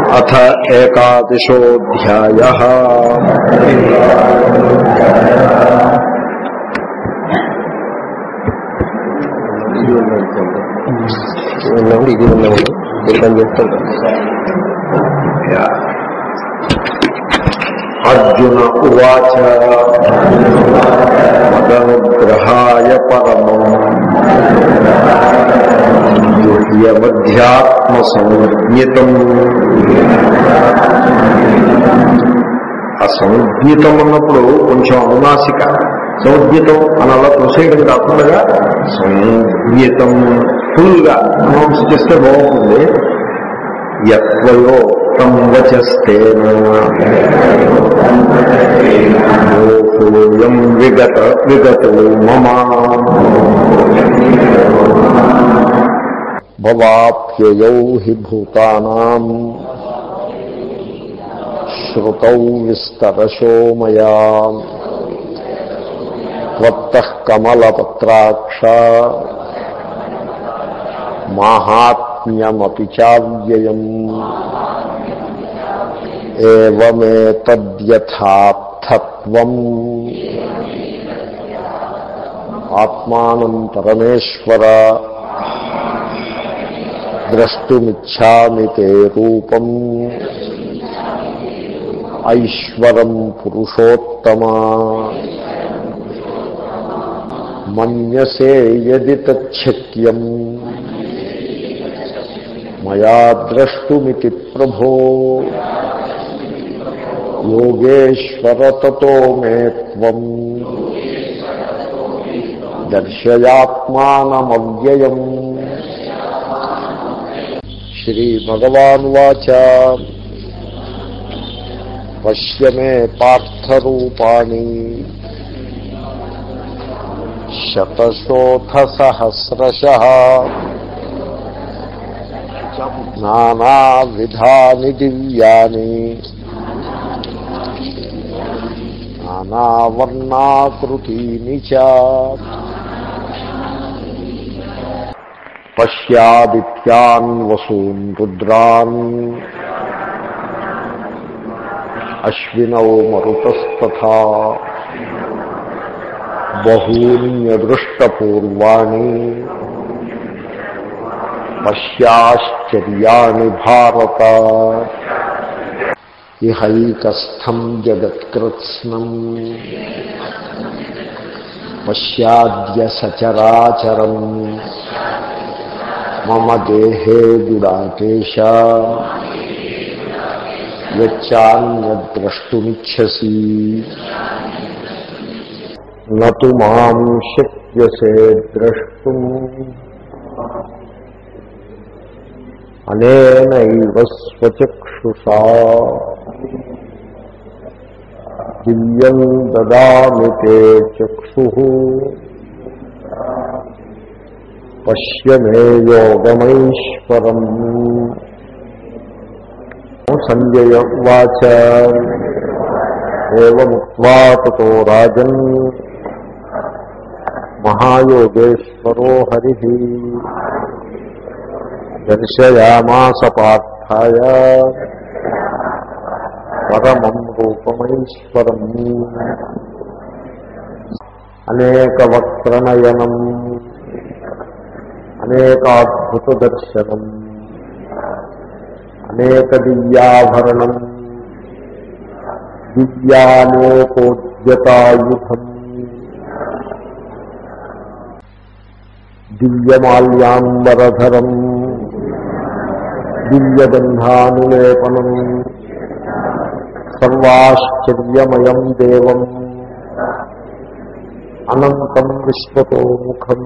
అథ ఏకాదశోధ్యాయ ఉన్నప్పుడు ఇది ఉన్నప్పుడు దీని చెప్తాను అర్జున ఉవాచ మదనుగ్రహాయ పరమం గుహ్యమధ్యాత్మ సంజ్ఞితం ఆ సంజ్ఞితం అన్నప్పుడు కొంచెం అనునాసిక సంజ్ఞితం అని అలా ప్రొసీడింగ్ కాకుండా సంజ్ఞితం ఫుల్ గా అనౌన్స్ చేస్తే బాగుంటుంది యత్వయో తం వచస్తేన మోహోయం విగత విగతో మమ భవాప్యయౌ హి భూతానాం శ్రుతౌ విస్తరశో మయా త్వత్తః కమలపత్రాక్ష మాహాత్మ్యమపి చావ్యయం ఏవమేతద్యథార్థత్వం ఆత్మానం పరమేశ్వర ద్రష్టుమిచ్చామి తే రూపం ఐశ్వరం పురుషోత్తమా మన్యసే యది తచ్చక్యం మయా ద్రష్టుమితి ప్రభో యోగేశ్వర తతో మే త్వం దర్శయాత్మానమవ్యయం శ్రీభగవానువాచ పశ్య మే పార్థరూపాణి శతశోథసహస్రశ నానావిధాని దివ్యాని నానావర్ణాకృతీని చ పశ్యాదిత్యాన్ వసూన్ రుద్రాన్ అశ్వినౌ మరుతస్తథా బహూన్యదృష్టపూర్వాణి పశ్యాశ్చర్యాణి భారత ఇహైకస్థం జగత్కృత్స్నం పశ్యాద్య సచరాచరం మమ దేహే గుడాకేశ యచ్చాన్యద్రష్టుమిచ్చసి నతు మాం శక్యసే ద్రష్టుం అనేనైవ స్వచక్షుషా దివ్యం దదామి తే చక్షు పశ్య మే యోగమైశ్వరం సంజయ వాచ ఏముక్వా తో రాజన్ మహాయోగేశ్వరో హరి దర్శయామాస పార్థాయ పరమం రూపమైశ్వరం అనేకవక్త్రనయనం అనేకాద్భుత దర్శనం అనేక దివ్యాభరణం దివ్యానేకోద్యతాయుధం దివ్యమాల్యాంబరధరం దివ్యగంధానులేపనం సర్వాశ్చర్యమయం దేవం అనంతం విశ్వతోముఖం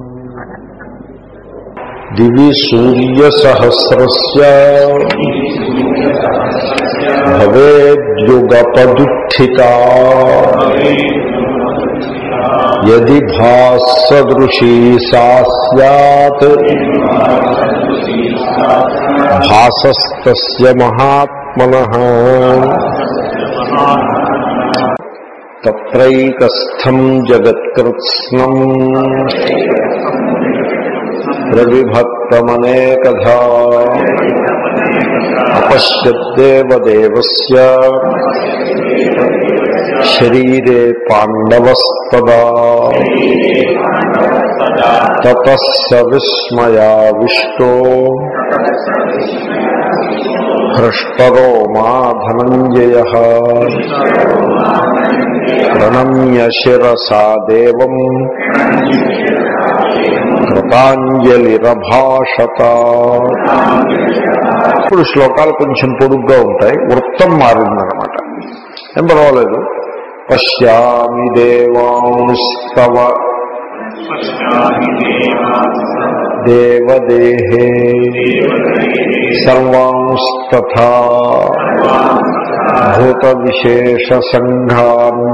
దివి సూర్యసహస్రస్య భవేద్యుగపదుత్థితా యది భాసదృశీ సా స్యాత్ భాసస్తస్య మహాత్మనః తత్రైకస్థం జగత్కృత్స్నం ప్రవిభక్త పరితప్తమనేకధా అపశ్యద్దేవదేవస్య శరీరే పాండవస్తదా తతః స విస్మయావిష్టో హృష్టరో మా ధనంజయ ప్రణమ్య శిరసా దేవం కృతాంజలిరభాషత ఇప్పుడు శ్లోకాలు కొంచెం పొడుగ్గా ఉంటాయి వృత్తం మారిందనమాట ఏం పర్వాలేదు పశ్యామి దేవాంస్తవ దేవదేహే సర్వాంస్తథా భూత విశేష సంఘాన్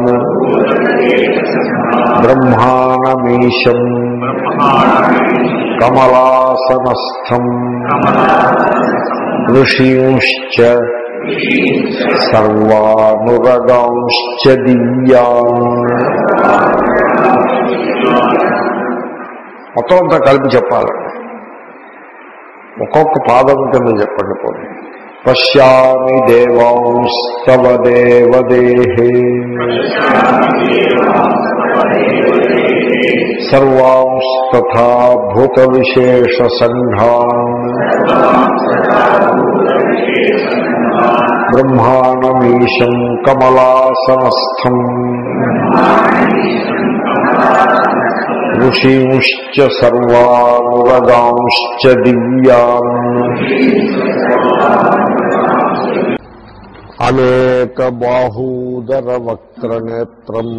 బ్రహ్మాణమీశం కమలాసనస్థం ఋషీంశ్చ సర్వానురగాంశ్చ దివ్యాన్ మొత్తం అంతా కలిపి చెప్పాలి ఒక్కొక్క పాదం కింద చెప్పండి పోనీ పశ్యామి దేవాంస్తవ దేవదేహే సర్వాంస్తథా భూత విశేష సంఘాన్ బ్రహ్మాణమీశం కమలాసనస్థం ఋషీంశ్చ సర్వానురగాంశ్చ దివ్యాన్ అనేక బాహూదర వక్రనేత్రం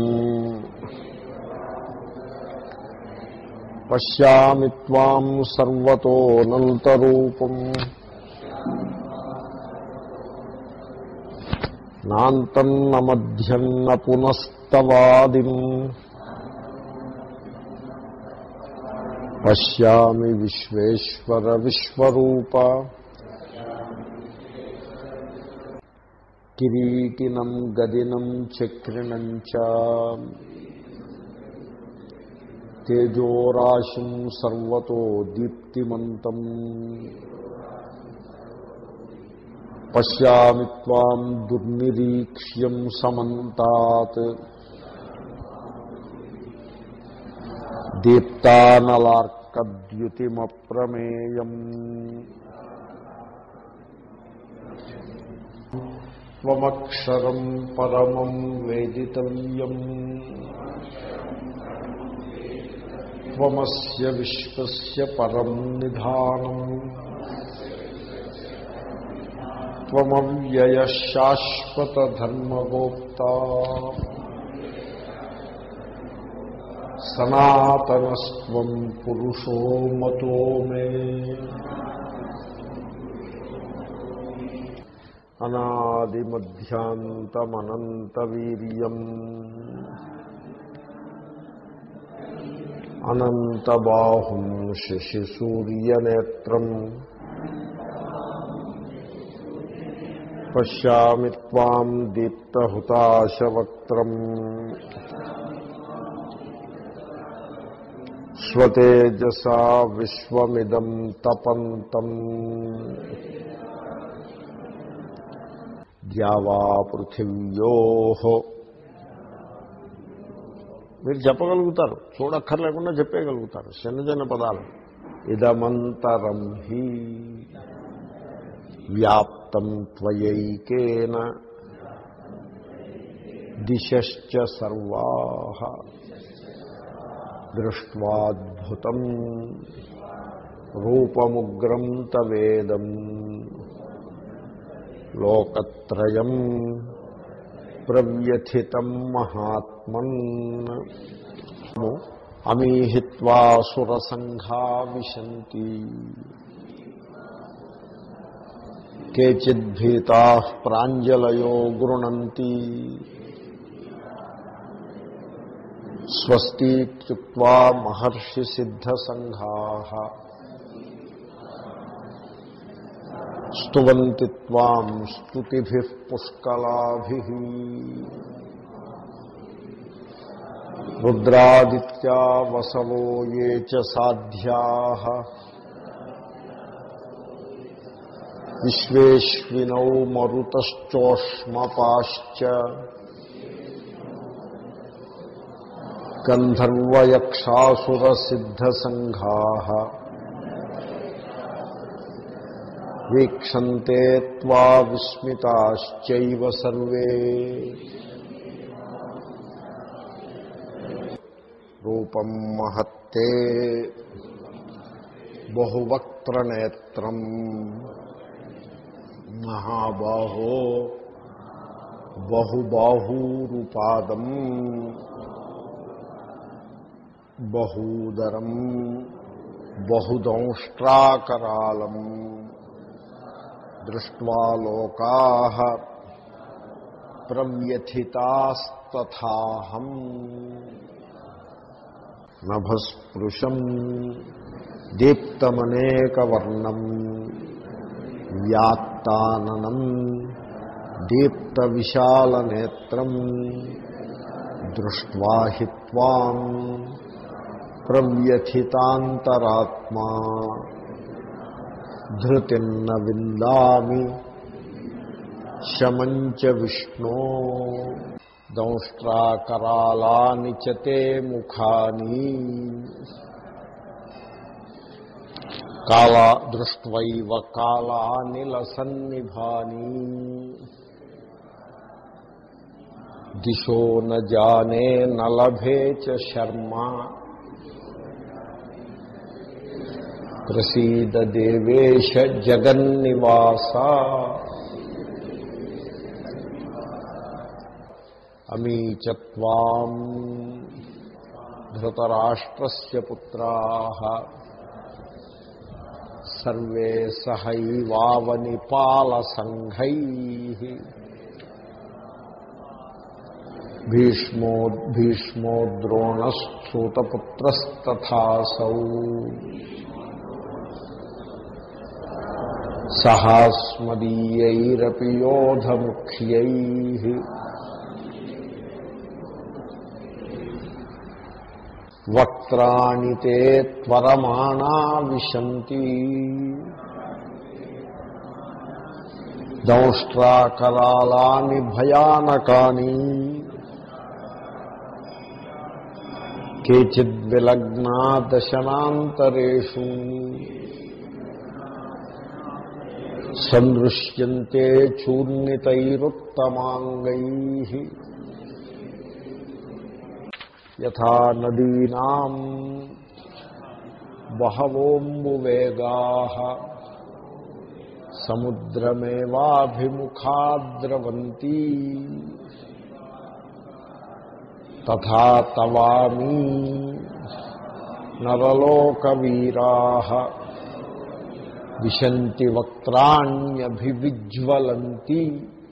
పశ్యామి త్వాం సర్వతోనంతరూపం నాంతన్న మధ్యన్న పునస్తవాదిం పశ్యామి విశ్వేశ్వర విశ్వరూప కిరీటినం గదినం చక్రిణం చ తేజోరాశిం సర్వతో దీప్తిమంతం పశ్యామి త్వాం దుర్నిరీక్ష్యం సమంతాత్ దీప్తానలార్కద్యుతిమప్రమేయం త్వమక్షరం పరమం వేదితవ్యం త్వమస్య విశ్వస్య పరం నిధానం త్వమవ్యయ శాశ్వత ధర్మగోప్తా సనాతనస్వం పురుషో మతో మే అనాదిమధ్యాంతమనంతవీర్యం అనంతబాహుం శశిసూర్యనేత్రం పశ్యామి త్వాం దీప్తహుతాశవక్త్రం స్వతేజసా విశ్వమిదం తపంతం ద్యావా పృథివ్యో మీరు చెప్పగలుగుతారు చూడక్కర్లేకుండా చెప్పేయగలుగుతారు చిన్న చిన్న పదాలు ఇదమంతరం హి వ్యాప్తం త్వయైకేన దిశ్చ సర్వా దృష్ట్వాద్భుతం రూపముగ్రం తవేదం లోకత్రయం ప్రవ్యథితం మహాత్మన్ అమీహిత్వా సురసంఘా విశంతి కేచిద్భీతా ప్రాంజలయో గృణంతి స్వస్తిక్వా మహర్షి సిద్ధసంఘా స్తువంతి త్వాం స్తుతిభి పుష్కలాభి రుద్రాదిత్యా వసవో ఏ చ సాధ్యా విశ్వేశ్వినౌ మరుతశ్చోష్మపాశ్చ గంధర్వయక్షాసురసిద్ధసంఘా వీక్షంతే త్వా విస్మితాశ్చైవ సర్వే రూపం మహత్తే బహువక్త్రనేత్రం మహాబాహో బహుబాహూరుపాదం బహూదరం బహుదంష్ట్రాకరాళం దృష్ట్వా లోకా ప్రవ్యథితాస్తథాహం నభస్పృశం దీప్తమనేకవర్ణం వ్యాత్తాననం దీప్తవిశాలనేత్రం దృష్ట్వా హి త్వాం ప్రవ్యథితాంతరాత్మా ధృతిన్న విందామి శమంచ విష్ణో దంష్ట్రాకరాళాని చ తే ముఖాని కాళ దృష్ట్వైవ కాళానిలసన్నిభాని దిశో న జానే నలభే చ శర్మ ప్రసీద దేవేశ జగన్నివాస అమీచత్వాం ధృతరాష్ట్రస్య పుత్రాः సర్వే సహైవావనిపాలసంఘైः భీష్మో భీష్మో ద్రోణశ్చూతపుత్రస్తథాసౌ సహాస్మదీయైరపి యోధముఖ్యైः వక్త్రాణి తే త్వరమాణా విశంతి దంష్ట్రాకరాళాని భయానకాని కేచిద్విలగ్నా దశనాంతరేషు సందృశ్యంతే చూర్ణితైరుత్తమాంగై యథా నదీనాం బహవోంబువేగా సముద్రమేవాభిముఖా ద్రవంతి తథా తవామీ నరలోకవీరా విశంతి వక్త్రాణ్యభివిజ్వలంతి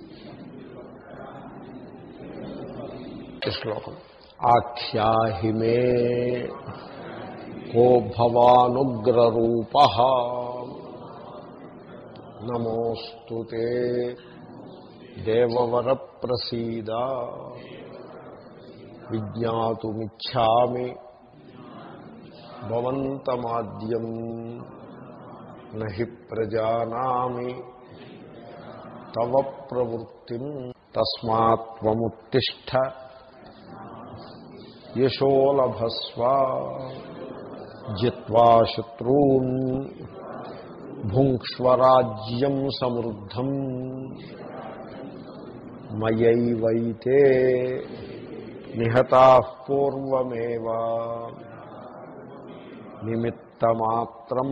శ్లోకం ఆఖ్యాహి మే కో భవానుగ్రరూప నమోస్తు దేవవర ప్రసీద విజ్ఞాతుమిచ్ఛామి భవంతమాద్యం నహి ప్రజానామి తవ ప్రవృత్తిం తస్మాత్వముత్తిష్ట యశోలభస్వ జిత్వా శత్రూన్ భుంక్ష్వరాజ్యం సమృద్ధం మయైవైతే నిహతా పూర్వమేవ నిమిత్తమాత్రం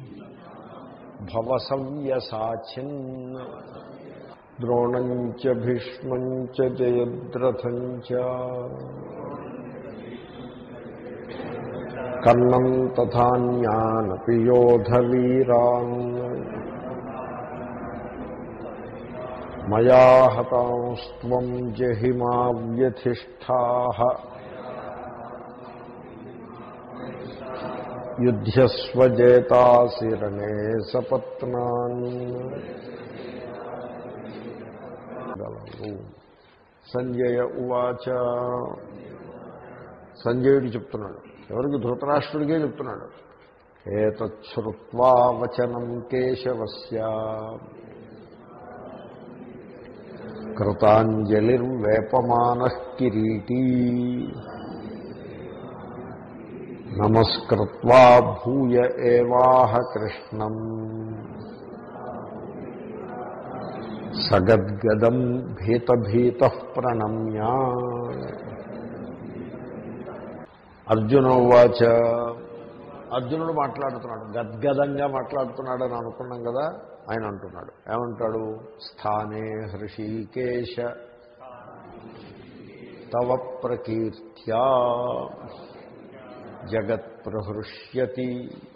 భవసవ్యసాచిన్ ద్రోణం చ భీష్మం చ జయద్రథం చ కర్ణం తథాన్యానపి యోధవీరాన్ మయా హతాంస్త్వం జహిమా వ్యధిష్ఠా యుధ్యస్వజేతాసి రణే సపత్నాన్ సంజయ ఉవాచ సంజయుడు చెప్తున్నాడు ఎవరికి ధృతరాష్ట్రుడికే చెప్తున్నాడు ఏతచ్చుత్వా వచనం కేశవస్య కృతాంజలిర్వేపమాన కిరీటీ నమస్కృత్వా భూయ ఏవాహ కృష్ణం సగద్గదం భీతభీత ప్రణమ్య అర్జునోవాచ అర్జునుడు మాట్లాడుతున్నాడు గద్గదంగా మాట్లాడుతున్నాడు అని అనుకున్నాం కదా ఆయన అంటున్నాడు ఏమంటాడు స్థానే హృషీకేశ తవ ప్రకీర్త్యా జగత్ ప్రహృష్యతి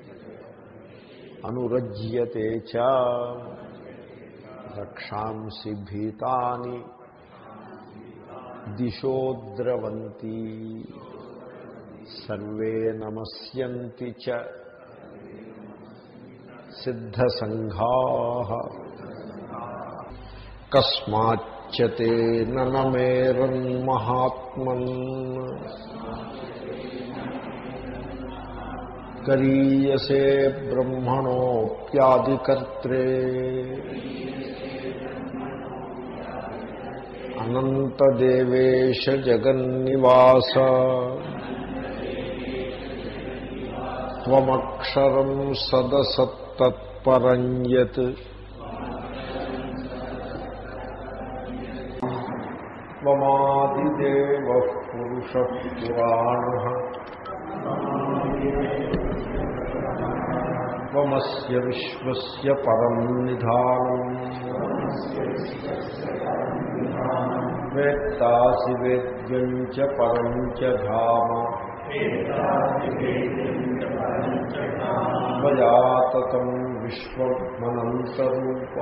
అనురజ్యతే చ రక్షాంసి భీతాని దిశో ద్రవంతి సర్వే నమస్యంతి చ సిద్ధసంఘా కస్మాచ్చ తేన నమేరన్మహాత్మన్ కరీయసే బ్రహ్మణోప్యాదికర్త్రే అనంతదేవేశ జగన్నివాస త్వమక్షరం సదసత్తత్పరం యత్ త్వమాదిదేవ పురుష పురాణ త్వమస్య విశ్వస్య పరం నిధానం వేత్తాసి వేద్యం చ పరం చ ధామ మయాతతం విశ్వమనంతరూప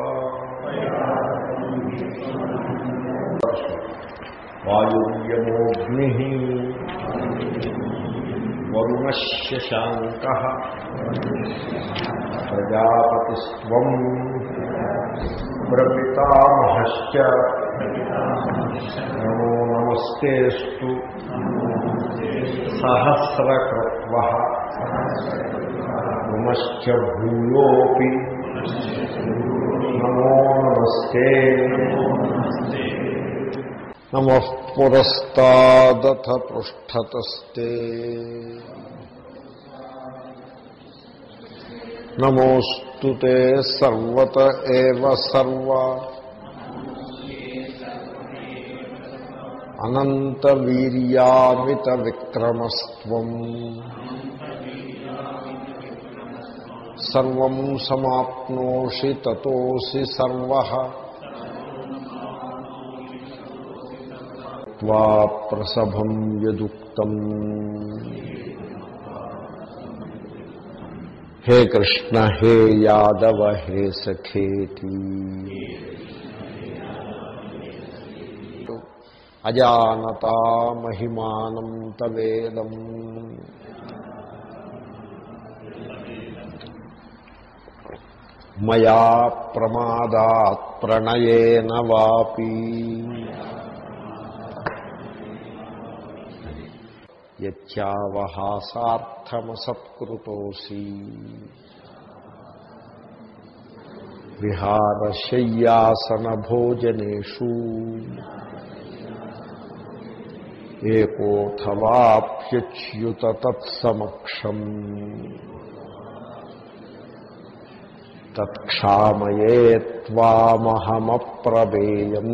వాయుర్యమోగ్ని వరుణశాంక ప్రజాపతిస్వం ప్రపితామహశ్చ నమో నమస్తేస్తు సహస్రకృత్వ నమశ్చ భూయోపి నమో నమస్తే నమ పురస్తాదథ పృష్ఠతస్తే నమోస్తు సర్వత ఏవ సర్వ అనంత వీర్యామిత విక్రమస్వం సర్వం సమాప్నోషి తతోసి సర్వ త్వా ప్రసభం యదుక్తం హే కృష్ణ హే యాదవ హే సఖేతి అజానతా మహిమానం తవేదం మయా ప్రమాదాత్ ప్రణయేన వాపి యత్యావహాసార్థమసత్కృతోసి విహారశయ్యాసన భోజనేషు ఏకోథవాప్యచ్యుత తత్సమక్షం తత్క్షామయే త్వామహమప్రవేయం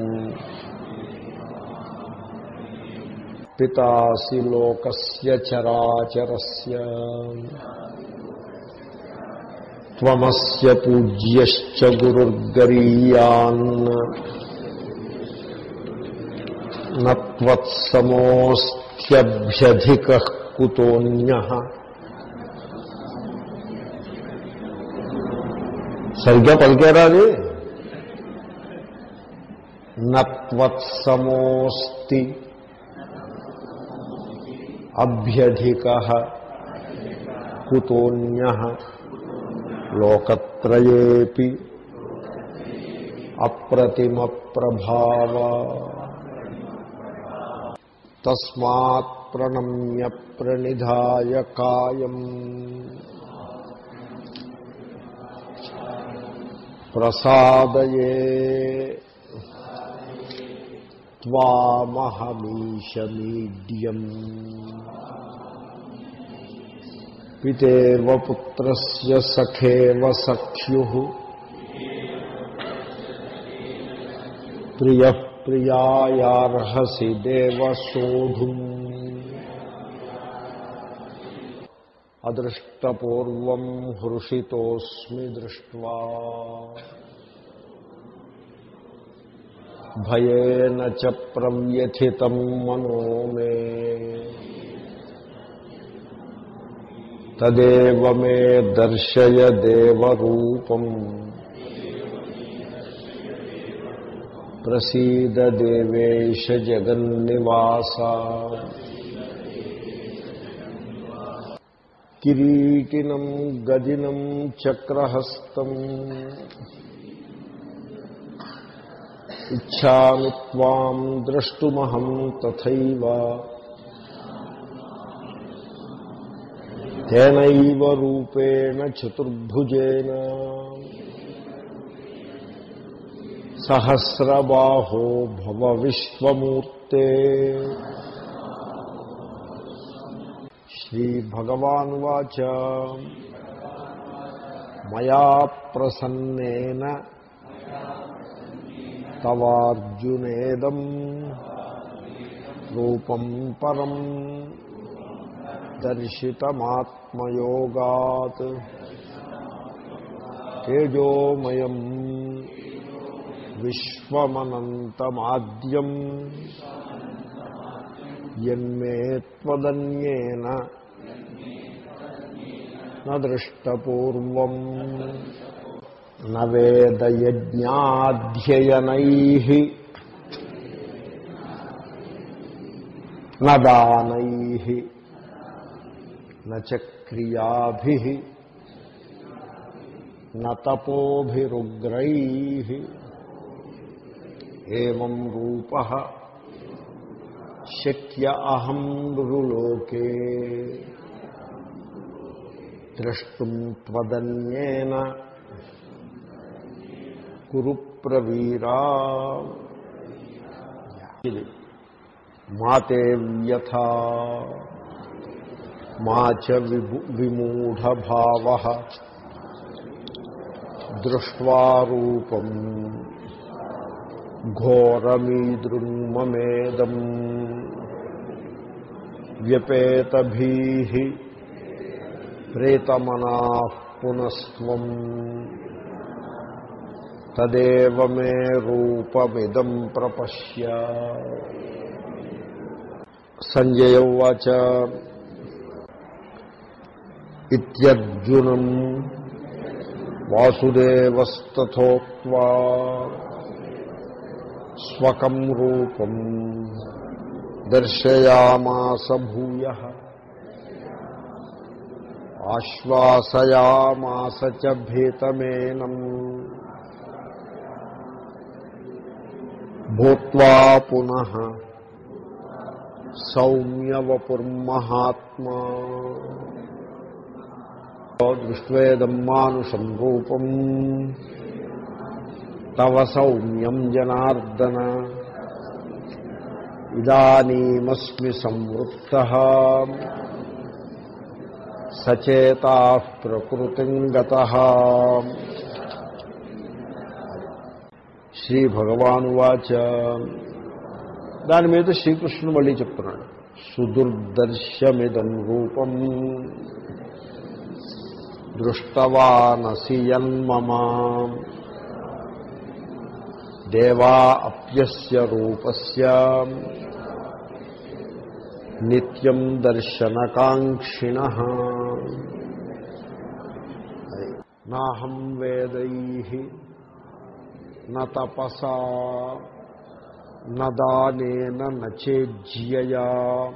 పితాసి లోకస్య చరాచరస్య త్వమస్య పూజ్యశ్చ గురుర్గరీయాన్ నత్వత్సమోస్త్యభ్యధిక కుతోన్య సరిగ్గా పలికారా అది నత్వత్సమోస్తి అభ్యధిక కుతోన్య లోకత్రయేపి అప్రతిమ ప్రభావ తస్మాత్ ప్రణమ్య ప్రణిధాయ కాయం ప్రసాదయే త్వామహమీశమీడ్యం పితేవ పుత్రస్య సఖేవ సఖ్యు ప్రియ ప్రియాయార్హసి దేవ సోఢుం అదృష్టపూర్వం హృషితోస్మి దృష్ట్వా భయేన చ ప్రవ్యథితం మనో మే తదేవ మే దర్శయ దేవరూపం ప్రసీద దేవేశ జగన్నివాస కిరీటినం గదినం చక్రహస్తం ఇచ్చామి త్వాం ద్రష్టుమహం తథైవ తేనైవ రూపేణ చతుర్భుజేన సహస్రబాహో భవ విశ్వమూర్తే శ్రీభగవానువాచ మయా ప్రసన్నేన తవార్జునేదం రూపం పరం దర్శితమాత్మయోగాత్ తేజోమయం విశ్వమనంతమాద్యం యన్మే త్వదన్యేన నృష్టపూర్వం నవేదయజ్ఞాధ్యయనై నదానై నక్రియాభి నతపోభిరుగ్రై ఏం రూప శక్య అహం నృలోకే ద్రష్టుం త్వదన్యేన కురు ప్రవీరా ఇది మాతే వ్యథ మా చ విభు విమూఢభావ దృష్ట్వా రూపం ఘోరమీదృన్మమేదం వ్యపేతభీ ప్రేతమనా పునస్త్వం తదేవ మే రూపమిదం ప్రపశ్య సంజయ ఉవాచ ఇత్యర్జునం వాసుదేవస్తథోక్వా స్వకం రూపం దర్శయామాస భూయ ఆశ్వాసయామాస చ భీతమేనం భూత్వా పునః సౌమ్యవపుర్మహాత్మా దృష్ట్వేదం మానుషం రూపం తవ సౌమ్యం జనార్దన ఇదానీమస్మి సంవృత్త సచేతా ప్రకృతిం గత శ్రీ భగవానువాచ దాని మీద శ్రీకృష్ణుడు మళ్ళీ చెప్తున్నాడు సుదుర్దర్శమిదం రూపం దృష్టవానసి యన్మమా దేవా అప్యస్య రూపస్య నిత్యం దర్శనకాంక్షిణ నాహం వేదై నపసా నదానేన నచేజ్యయా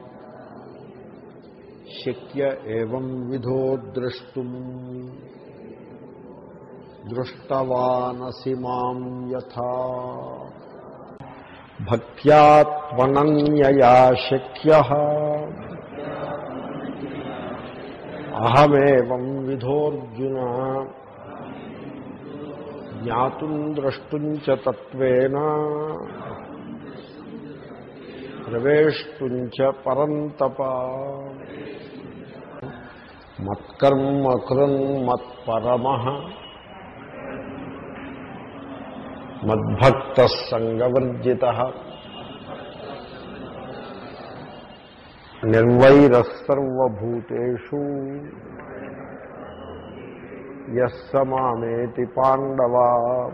శక్య ఏం విధో ద్రష్టుం దృష్టవానసి మాం యథా భక్త్యా త్వనన్యయా శక్య అహమేవం విధోర్జున జ్ఞాతుం ద్రష్టుం చ తత్వేన ప్రవేష్టుం చ పరంతప మత్కర్మ కృన్ మత్పరమ మద్భక్త సంగవర్జిత నిర్వైరసర్వభూతేషు యస్సమామేతి పాండవా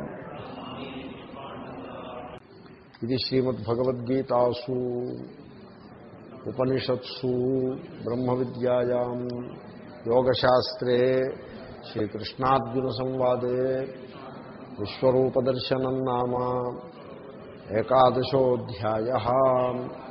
ఇది శ్రీమద్భగవద్గీతాసు ఉపనిషత్సు బ్రహ్మ విద్యాయాం యోగశాస్త్రే శ్రీకృష్ణార్జున సంవాదే విశ్వరూపదర్శనం నామ ఏకాదశోధ్యాయ